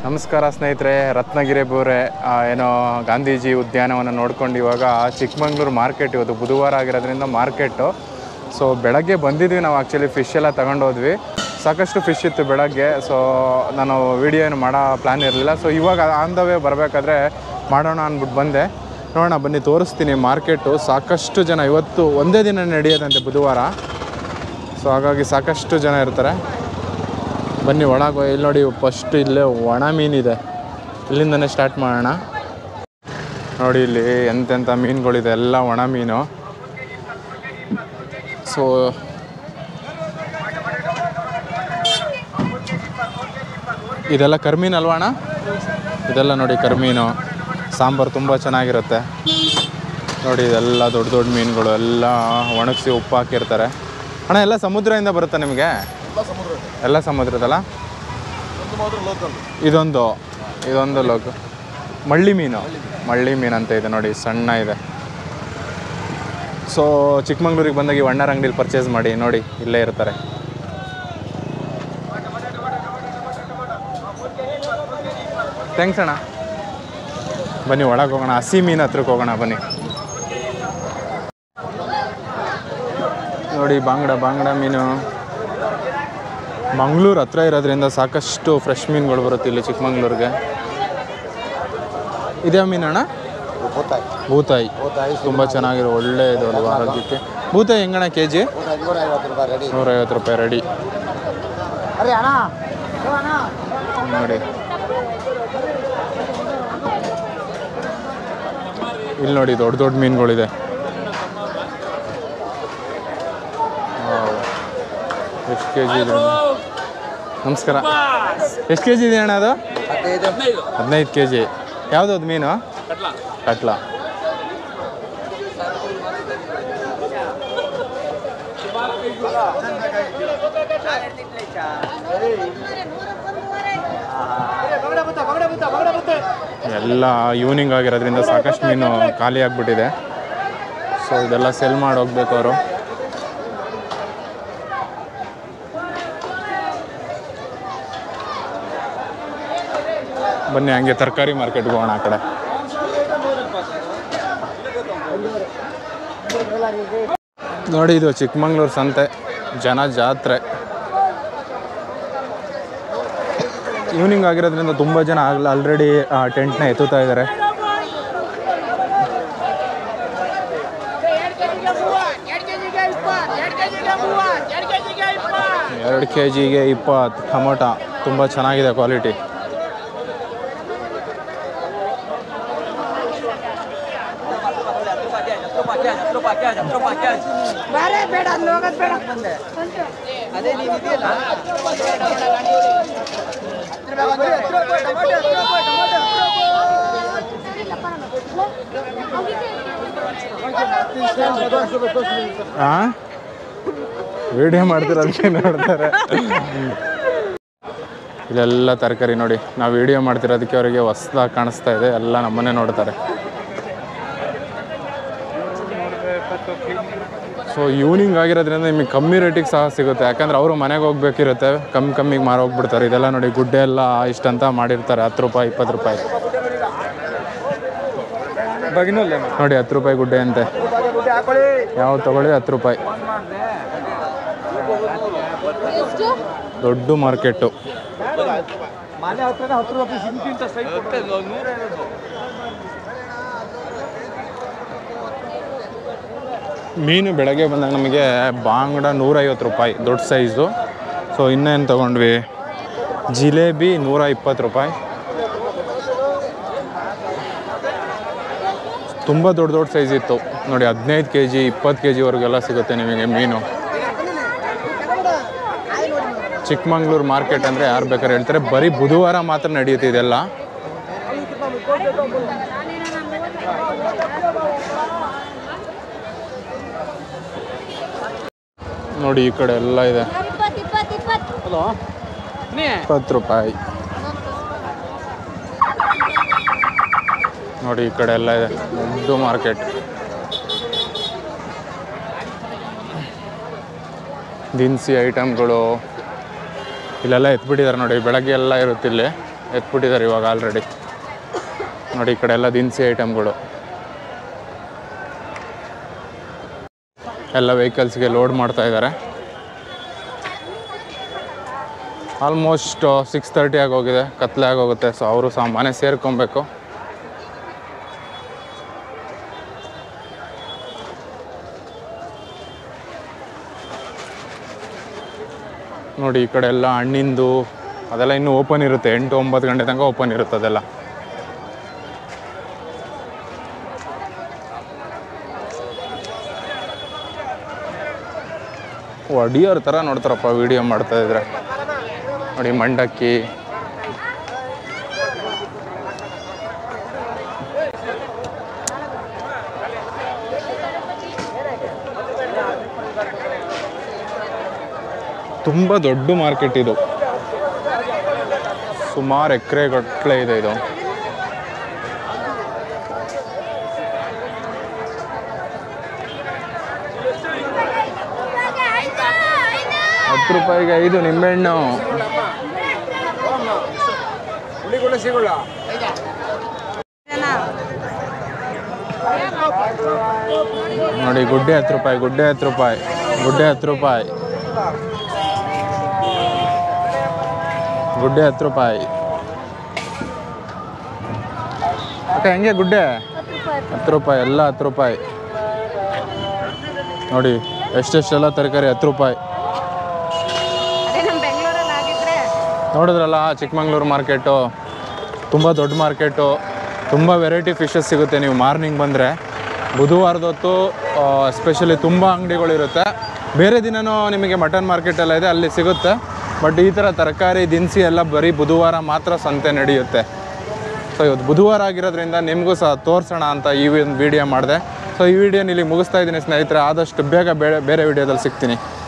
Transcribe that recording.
ನಮಸ್ಕಾರ ಸ್ನೇಹಿತರೆ ರತ್ನಗಿರಿ ಬೋರೆ ಆ, ಏನೋ ಗಾಂಧೀಜಿ ಉದ್ಯಾನವನ್ನು ನೋಡ್ಕೊಂಡು ಇವಾಗ ಚಿಕ್ಕಮಂಗ್ಳೂರು ಮಾರ್ಕೆಟ್ ಇವತ್ತು ಬುಧವಾರ ಆಗಿರೋದ್ರಿಂದ ಮಾರ್ಕೆಟು ಸೊ ಬೆಳಗ್ಗೆ ಬಂದಿದ್ವಿ ನಾವು ಆ್ಯಕ್ಚುಲಿ ಫಿಶ್ ಎಲ್ಲ ತಗೊಂಡು ಹೋದ್ವಿ ಸಾಕಷ್ಟು ಫಿಶ್ ಇತ್ತು ಬೆಳಗ್ಗೆ ಸೊ ನಾನು ವಿಡಿಯೋ ಏನು ಮಾಡೋ ಪ್ಲ್ಯಾನ್ ಇರಲಿಲ್ಲ ಸೊ ಇವಾಗ ಆನ್ ದ ವೇ ಬರಬೇಕಾದ್ರೆ ಮಾಡೋಣ ಅಂದ್ಬಿಟ್ಟು ಬಂದೆ ನೋಡೋಣ ಬನ್ನಿ ತೋರಿಸ್ತೀನಿ ಮಾರ್ಕೆಟು ಸಾಕಷ್ಟು ಜನ ಇವತ್ತು ಒಂದೇ ದಿನ ನಡೆಯೋದಂತೆ ಬುಧವಾರ ಸೊ ಹಾಗಾಗಿ ಸಾಕಷ್ಟು ಜನ ಇರ್ತಾರೆ ಬನ್ನಿ ಒಳಗೆ ಇಲ್ಲಿ ನೋಡಿ ಫಸ್ಟ್ ಇಲ್ಲೇ ಒಣ ಮೀನಿದೆ ಇಲ್ಲಿಂದನೇ ಸ್ಟಾರ್ಟ್ ಮಾಡೋಣ ನೋಡಿ ಇಲ್ಲಿ ಎಂತೆಂಥ ಮೀನುಗಳಿದೆ ಎಲ್ಲ ಒಣ ಮೀನು ಸೊ ಇದೆಲ್ಲ ಕರ್ಮೀನ್ ಅಲ್ವಾ ಅಣ್ಣ ಇದೆಲ್ಲ ನೋಡಿ ಕರ್ಮೀನು ಸಾಂಬಾರು ತುಂಬ ಚೆನ್ನಾಗಿರುತ್ತೆ ನೋಡಿ ಇದೆಲ್ಲ ದೊಡ್ಡ ದೊಡ್ಡ ಮೀನುಗಳು ಎಲ್ಲ ಒಣಗಿಸಿ ಉಪ್ಪು ಹಾಕಿರ್ತಾರೆ ಅಣ್ಣ ಎಲ್ಲ ಸಮುದ್ರದಿಂದ ಬರುತ್ತೆ ನಿಮಗೆ ಎಲ್ಲ ಸಮುದ್ರದಲ್ಲ ಇದೊಂದು ಇದೊಂದು ಲೋಕ ಮಳ್ಳಿ ಮೀನು ಮಳ್ಳಿ ಮೀನು ಅಂತ ಇದೆ ನೋಡಿ ಸಣ್ಣ ಇದೆ ಸೊ ಚಿಕ್ಕಮಂಗ್ಳೂರಿಗೆ ಬಂದಾಗ ಈ ಅಣ್ಣರ ಅಂಗಡಿಲಿ ಪರ್ಚೇಸ್ ಮಾಡಿ ನೋಡಿ ಇಲ್ಲೇ ಇರ್ತಾರೆ ಥ್ಯಾಂಕ್ಸ್ ಅಣ್ಣ ಬನ್ನಿ ಒಳಗೆ ಹೋಗೋಣ ಹಸಿ ಮೀನು ಹತ್ರಕ್ಕೆ ಹೋಗೋಣ ಬನ್ನಿ ನೋಡಿ ಬಾಂಗ್ಡ ಬಾಂಗ್ಡ ಮೀನು ಮಂಗಳೂರು ಹತ್ರ ಇರೋದ್ರಿಂದ ಸಾಕಷ್ಟು ಫ್ರೆಶ್ ಮೀನುಗಳು ಬರುತ್ತೆ ಇಲ್ಲಿ ಚಿಕ್ಕಮಂಗ್ಳೂರಿಗೆ ಇದ್ಯಾವ ಮೀನು ಅಣ್ಣ ಬೂತಾಯಿ ತುಂಬ ಚೆನ್ನಾಗಿರೋ ಒಳ್ಳೆ ಇದು ಅಲ್ವಾ ಆರೋಗ್ಯಕ್ಕೆ ಬೂತಾಯಿ ಹೆಂಗಣ್ಣ ಕೆ ಜಿ ನೂರೈವತ್ತು ರೂಪಾಯಿ ರೆಡಿ ನೋಡಿ ಇಲ್ಲಿ ನೋಡಿ ದೊಡ್ಡ ದೊಡ್ಡ ಮೀನುಗಳಿದೆ ಎಷ್ಟು ಕೆ ಜಿ ಇದೆ ನಮಸ್ಕಾರ ಎಷ್ಟು ಕೆ ಜಿ ಇದೆ ಅಣ್ಣ ಅದು ಹದಿನೈದು ಕೆ ಜಿ ಯಾವುದು ಅದು ಮೀನು ಕಟ್ಲ ಎಲ್ಲ ಈವ್ನಿಂಗ್ ಆಗಿರೋದ್ರಿಂದ ಸಾಕಷ್ಟು ಮೀನು ಖಾಲಿ ಆಗಿಬಿಟ್ಟಿದೆ ಸೊ ಇದೆಲ್ಲ ಸೆಲ್ ಮಾಡಿ ಹೋಗ್ಬೇಕು ಅವರು ಬನ್ನಿ ಹಂಗೆ ತರಕಾರಿ ಮಾರ್ಕೆಟ್ಗೆ ಹೋಗೋಣ ಆ ಕಡೆ ನೋಡಿ ಇದು ಚಿಕ್ಕಮಂಗ್ಳೂರು ಸಂತೆ ಜನ ಜಾತ್ರೆ ಈವ್ನಿಂಗ್ ಆಗಿರೋದ್ರಿಂದ ತುಂಬ ಜನ ಆಗಲ್ಲ ಆಲ್ರೆಡಿ ಟೆಂಟ್ನ ಎತ್ತುತ್ತಾ ಇದ್ದಾರೆ ಎರಡು ಕೆ ಜಿಗೆ ಇಪ್ಪತ್ತು ಟೊಮೊಟ ತುಂಬ ಚೆನ್ನಾಗಿದೆ ಕ್ವಾಲಿಟಿ ಬೇರೆ ಬೇಡ ಅಲ್ಲಿ ಹೋಗೋದು ಬೇಡ ಹಾಂ ವಿಡಿಯೋ ಮಾಡ್ತಿರೋದಕ್ಕೆ ನೋಡ್ತಾರೆ ಇಲ್ಲೆಲ್ಲ ತರಕಾರಿ ನೋಡಿ ನಾವು ವಿಡಿಯೋ ಮಾಡ್ತಿರೋದಕ್ಕೆ ಅವರಿಗೆ ಹೊಸ್ದಾಗಿ ಕಾಣಿಸ್ತಾ ಇದೆ ಎಲ್ಲ ನಮ್ಮನ್ನೇ ನೋಡ್ತಾರೆ ಸೊ ಈವ್ನಿಂಗ್ ಆಗಿರೋದ್ರಿಂದ ನಿಮಗೆ ಕಮ್ಮಿ ರೇಟಿಗೆ ಸಹ ಸಿಗುತ್ತೆ ಯಾಕಂದ್ರೆ ಅವರು ಮನೆಗೆ ಹೋಗ್ಬೇಕಿರುತ್ತೆ ಕಮ್ಮಿ ಕಮ್ಮಿಗೆ ಮಾರೋಗ್ಬಿಡ್ತಾರೆ ಇದೆಲ್ಲ ನೋಡಿ ಗುಡ್ಡೆ ಎಲ್ಲ ಇಷ್ಟಂತ ಮಾಡಿರ್ತಾರೆ ಹತ್ತು ರೂಪಾಯಿ ಇಪ್ಪತ್ತು ರೂಪಾಯಿ ನೋಡಿ ಹತ್ತು ರೂಪಾಯಿ ಗುಡ್ಡೆ ಅಂತೆ ಯಾವ ತಗೊಳ್ಳಿ ಹತ್ತು ರೂಪಾಯಿ ದೊಡ್ಡ ಮಾರ್ಕೆಟು ಮೀನು ಬೆಳಗ್ಗೆ ಬಂದಾಗ ನಮಗೆ ಬಾಂಗ್ಡ ನೂರೈವತ್ತು ರೂಪಾಯಿ ದೊಡ್ಡ ಸೈಜು ಸೊ ಇನ್ನೇನು ತೊಗೊಂಡ್ವಿ ಜಿಲೇಬಿ ನೂರ ಇಪ್ಪತ್ತು ರೂಪಾಯಿ ತುಂಬ ದೊಡ್ಡ ದೊಡ್ಡ ಸೈಜ್ ಇತ್ತು ನೋಡಿ ಹದಿನೈದು ಕೆ ಜಿ ಇಪ್ಪತ್ತು ಕೆ ಜಿವರೆಗೆಲ್ಲ ಸಿಗುತ್ತೆ ನಿಮಗೆ ಮೀನು ಚಿಕ್ಕಮಂಗ್ಳೂರು ಮಾರ್ಕೆಟ್ ಅಂದರೆ ಯಾರು ಬೇಕಾದ್ರೆ ಹೇಳ್ತಾರೆ ಬರೀ ಬುಧವಾರ ಮಾತ್ರ ನಡೆಯುತ್ತೆ ಇದೆಲ್ಲ ನೋಡಿ ಈ ಕಡೆ ಎಲ್ಲ ಇದೆ ಇಪ್ಪತ್ತು ಇಪ್ಪತ್ತು ಇಪ್ಪತ್ತು ಇಪ್ಪತ್ತು ರೂಪಾಯಿ ನೋಡಿ ಈ ಕಡೆ ಎಲ್ಲ ಇದೆ ದೊಡ್ಡ ಮಾರ್ಕೆಟ್ ದಿನಸಿ ಐಟಮ್ಗಳು ಇಲ್ಲೆಲ್ಲ ಎತ್ಬಿಟ್ಟಿದ್ದಾರೆ ನೋಡಿ ಬೆಳಗ್ಗೆ ಎಲ್ಲ ಇರುತ್ತೆ ಇಲ್ಲಿ ಎತ್ಬಿಟ್ಟಿದ್ದಾರೆ ಇವಾಗ ಆಲ್ರೆಡಿ ನೋಡಿ ಈ ಕಡೆ ಎಲ್ಲ ದಿನಸಿ ಐಟಮ್ಗಳು ಎಲ್ಲ ವೆಹಿಕಲ್ಸ್ಗೆ ಲೋಡ್ ಮಾಡ್ತಾ ಇದ್ದಾರೆ ಆಲ್ಮೋಸ್ಟ್ ಸಿಕ್ಸ್ ತರ್ಟಿ ಆಗೋಗಿದೆ ಕತ್ಲೆ ಆಗೋಗುತ್ತೆ ಸೊ ಅವರು ಸಹ ಮನೆ ಸೇರ್ಕೊಬೇಕು ನೋಡಿ ಈ ಕಡೆ ಎಲ್ಲ ಹಣ್ಣಿಂದು ಅದೆಲ್ಲ ಇನ್ನೂ ಓಪನ್ ಇರುತ್ತೆ ಎಂಟು ಒಂಬತ್ತು ಗಂಟೆ ತನಕ ಓಪನ್ ಇರುತ್ತೆ ಅದೆಲ್ಲ ಒಡಿಯೋರ್ ಥರ ನೋಡ್ತಾರಪ್ಪ ವಿಡಿಯೋ ಮಾಡ್ತಾ ಇದ್ರೆ ನೋಡಿ ಮಂಡಕ್ಕಿ ತುಂಬ ದೊಡ್ಡ ಮಾರ್ಕೆಟ್ ಇದು ಸುಮಾರು ಎಕರೆ ಗಟ್ಟಲೆ ಇದೆ ಇದು ಹತ್ತು ರೂಪಾಯಿಗೆ ಐದು ನಿಂಬೆಹಣ್ಣು ನೋಡಿ ಗುಡ್ಡೆ ಹತ್ತು ರೂಪಾಯಿ ಗುಡ್ಡೆ ಹತ್ತು ರೂಪಾಯಿ ಗುಡ್ಡೆ ಹತ್ತು ರೂಪಾಯಿ ಗುಡ್ಡೆ ಹತ್ತು ರೂಪಾಯಿ ಮತ್ತೆ ಹೆಂಗೆ ಗುಡ್ಡೆ ಹತ್ತು ರೂಪಾಯಿ ಎಲ್ಲ ಹತ್ತು ರೂಪಾಯಿ ನೋಡಿ ಎಷ್ಟೆಷ್ಟೆಲ್ಲ ತರಕಾರಿ ಹತ್ತು ರೂಪಾಯಿ ಅದೇ ನಮ್ಮ ಬೆಂಗಳೂರಲ್ಲಿ ಆಗಿದ್ರೆ ನೋಡಿದ್ರಲ್ಲ ಚಿಕ್ಕಮಂಗ್ಳೂರು ಮಾರ್ಕೆಟು ತುಂಬ ದೊಡ್ಡ ಮಾರ್ಕೆಟು ತುಂಬ ವೆರೈಟಿ ಫಿಶಸ್ ಸಿಗುತ್ತೆ ನೀವು ಮಾರ್ನಿಂಗ್ ಬಂದರೆ ಬುಧವಾರದ ಹೊತ್ತು ಎಸ್ಪೆಷಲಿ ತುಂಬ ಅಂಗಡಿಗಳಿರುತ್ತೆ ಬೇರೆ ದಿನನೂ ನಿಮಗೆ ಮಟನ್ ಮಾರ್ಕೆಟ್ ಎಲ್ಲ ಇದೆ ಅಲ್ಲಿ ಸಿಗುತ್ತೆ ಬಟ್ ಈ ಥರ ತರಕಾರಿ ದಿನಸಿ ಎಲ್ಲ ಬರೀ ಬುಧವಾರ ಮಾತ್ರ ಸಂತೆ ನಡೆಯುತ್ತೆ ಸೊ ಇವತ್ತು ಬುಧವಾರ ಆಗಿರೋದ್ರಿಂದ ನಿಮಗೂ ಸಹ ತೋರಿಸೋಣ ಅಂತ ಈ ಒಂದು ವಿಡಿಯೋ ಮಾಡಿದೆ ಸೊ ಈ ವಿಡಿಯೋನ ಇಲ್ಲಿ ಮುಗಿಸ್ತಾ ಇದ್ದೀನಿ ಸ್ನೇಹಿತರೆ ಆದಷ್ಟು ಬೇಗ ಬೇರೆ ಬೇರೆ ವಿಡಿಯೋದಲ್ಲಿ ಸಿಗ್ತೀನಿ